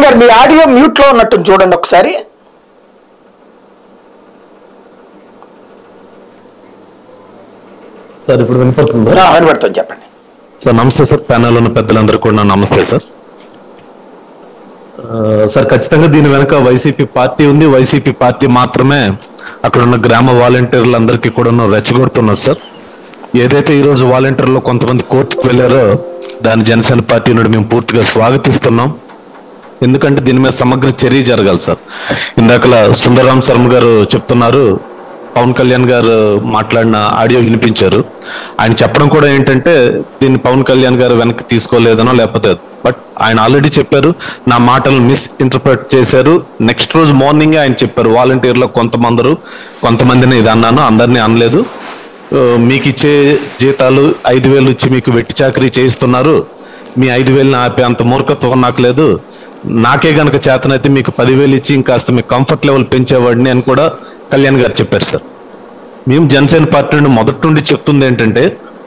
గారు మీ audio mute లో ఉన్నట్టు చూడండి ఒకసారి సార్ ఇప్పుడు వినపడుతుందా ఆ, వినపడుతుంది చెప్పండి సార్ నమస్తే సార్ ప్యానల్ ఉన్న పెద్దలందరూ కూడా నమస్తే సార్ ఆ, సార్ ఖచ్చితంగా దీని వెనక వైసీపీ పార్టీ ఉంది వైసీపీ పార్టీ మాత్రమే అక్కడ ఉన్న గ్రామ వాలంటీర్లందరికీ కూడా రెచ్చగొడుతున్నారు సార్ ఏదైతే ఈ రోజు వాలంటీర్లు కొంతమంది కోర్టుకు వెళ్ళారో దాని జనసేన పార్టీ నుండి మేము పూర్తిగా స్వాగతిస్తున్నాం ఎందుకంటే దీని మీద సమగ్ర చర్య జరగాలి సార్ ఇందాకల సుందరరాం శర్మ గారు చెప్తున్నారు పవన్ కళ్యాణ్ గారు మాట్లాడిన ఆడియో వినిపించారు ఆయన చెప్పడం కూడా ఏంటంటే దీన్ని పవన్ కళ్యాణ్ గారు వెనక్కి తీసుకోలేదనో లేకపోతే బట్ ఆయన ఆల్రెడీ చెప్పారు నా మాటలు మిస్ ఇంటర్ప్రిట్ చేశారు నెక్స్ట్ రోజు మార్నింగ్ ఆయన చెప్పారు వాలంటీర్లో కొంతమందరు కొంతమందిని ఇది అన్నాను అందరినీ అనలేదు ఆ, మీకు ఇచ్చే జీతాలు ఐదు వేలు ఇచ్చి మీకు వెట్టి చాకరీ చేయిస్తున్నారు మీ ఐదు వేలని ఆపే అంత మూర్ఖత్వం నాకు లేదు నాకే గనక చేతనైతే మీకు పదివేలు ఇచ్చి ఇంకాస్త మీకు కంఫర్ట్ లెవెల్ పెంచేవాడిని అని కూడా కళ్యాణ్ గారు చెప్పారు సార్ మేము జనసేన పార్టీ నుండి మొదటి నుండి చెప్తుంది ఏంటంటే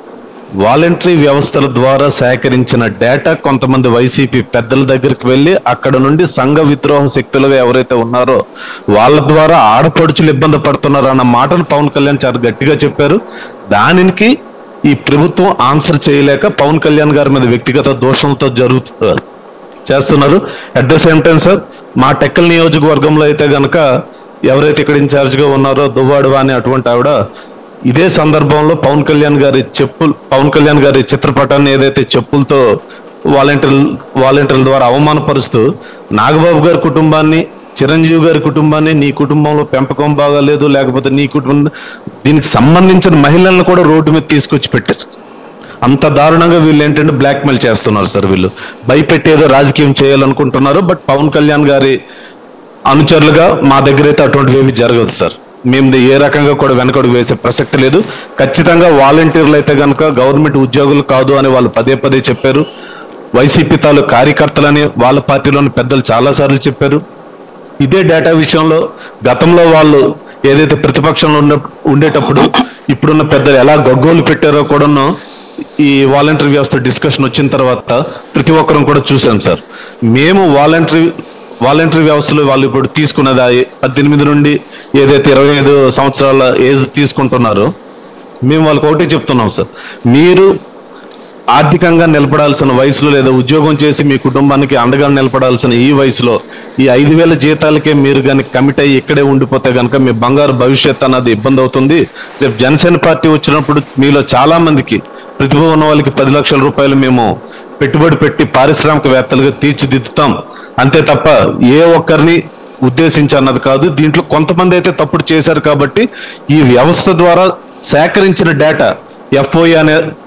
వాలంటరీ వ్యవస్థల ద్వారా సేకరించిన డేటా కొంతమంది వైసీపీ పెద్దల దగ్గరికి వెళ్ళి అక్కడ నుండి సంఘ విద్రోహ శక్తులుగా ఎవరైతే ఉన్నారో వాళ్ళ ద్వారా ఆడపడుచులు ఇబ్బంది పడుతున్నారు అన్న మాటను పవన్ కళ్యాణ్ చాలా గట్టిగా చెప్పారు దానికి ఈ ప్రభుత్వం ఆన్సర్ చేయలేక పవన్ కళ్యాణ్ గారి మీద వ్యక్తిగత దోషంతో జరుగుతు చేస్తున్నారు at the same time sir మా టెక్కల్ నియోజకవర్గంలో అయితే గనక ఎవరైతే ఇక్కడ ఇన్ఛార్జ్ గా ఉన్నారో దువ్వాడు అని అటువంటి ఆవిడ ఇదే సందర్భంలో పవన్ కళ్యాణ్ గారి చెప్పులు పవన్ కళ్యాణ్ గారి చిత్రపటాన్ని ఏదైతే చెప్పులతో వాలంటీర్ వాలంటీర్ల ద్వారా అవమానపరుస్తూ నాగబాబు గారి కుటుంబాన్ని చిరంజీవి గారి కుటుంబాన్ని నీ కుటుంబంలో పెంపకం బాగాలేదు లేకపోతే నీ కుటుంబం దీనికి సంబంధించిన మహిళలను కూడా రోడ్డు మీద తీసుకొచ్చి పెట్టారు అంత దారుణంగా వీళ్ళు ఏంటంటే బ్లాక్ మెయిల్ చేస్తున్నారు సార్ వీళ్ళు భయపెట్టేదో రాజకీయం చేయాలనుకుంటున్నారు బట్ పవన్ కళ్యాణ్ గారి అనుచరులుగా మా దగ్గర అయితే అటువంటివి ఏమి జరగదు సార్ మేము ది- ఏ రకంగా కూడా వెనకడుగు వేసే ప్రసక్తి లేదు ఖచ్చితంగా వాలంటీర్లు అయితే కనుక గవర్నమెంట్ ఉద్యోగులు కాదు అని వాళ్ళు పదే పదే చెప్పారు వైసీపీ తాలూ కార్యకర్తలని వాళ్ళ పార్టీలోని పెద్దలు చాలా సార్లు చెప్పారు ఇదే డేటా విషయంలో గతంలో వాళ్ళు ఏదైతే ప్రతిపక్షంలో ఉన్న ఉండేటప్పుడు ఇప్పుడున్న పెద్దలు ఎలా గగ్గోలు పెట్టారో కూడాను ఈ వాలంటరీ వ్యవస్థ డిస్కషన్ వచ్చిన తర్వాత ప్రతి ఒక్కరం కూడా చూసాం సార్ మేము వాలంటరీ వాలంటరీ వ్యవస్థలో వాళ్ళు ఇప్పుడు తీసుకున్నది ఆ పద్దెనిమిది నుండి ఏదైతే ఇరవై ఐదు సంవత్సరాల ఏజ్ తీసుకుంటున్నారో మేము వాళ్ళకి ఒకటే చెప్తున్నాం సార్ మీరు ఆర్థికంగా నిలబడాల్సిన వయసులో లేదా ఉద్యోగం చేసి మీ కుటుంబానికి అండగా నిలబడాల్సిన ఈ వయసులో ఈ ఐదు వేల జీతాలకే మీరు కనుక కమిట్ అయ్యి ఇక్కడే ఉండిపోతే కనుక మీ బంగారు భవిష్యత్ అన్నది ఇబ్బంది అవుతుంది రేపు జనసేన పార్టీ వచ్చినప్పుడు మీలో చాలా మందికి ప్రతిభ ఉన్న వాళ్ళకి పది లక్షల రూపాయలు మేము పెట్టుబడి పెట్టి పారిశ్రామికవేత్తలుగా తీర్చిదిద్దుతాం అంతే తప్ప ఏ ఒక్కరిని ఉద్దేశించి అన్నది కాదు దీంట్లో కొంతమంది అయితే తప్పుడు చేశారు కాబట్టి ఈ వ్యవస్థ ద్వారా సేకరించిన డేటా ఎఫ్ఓఈ అనే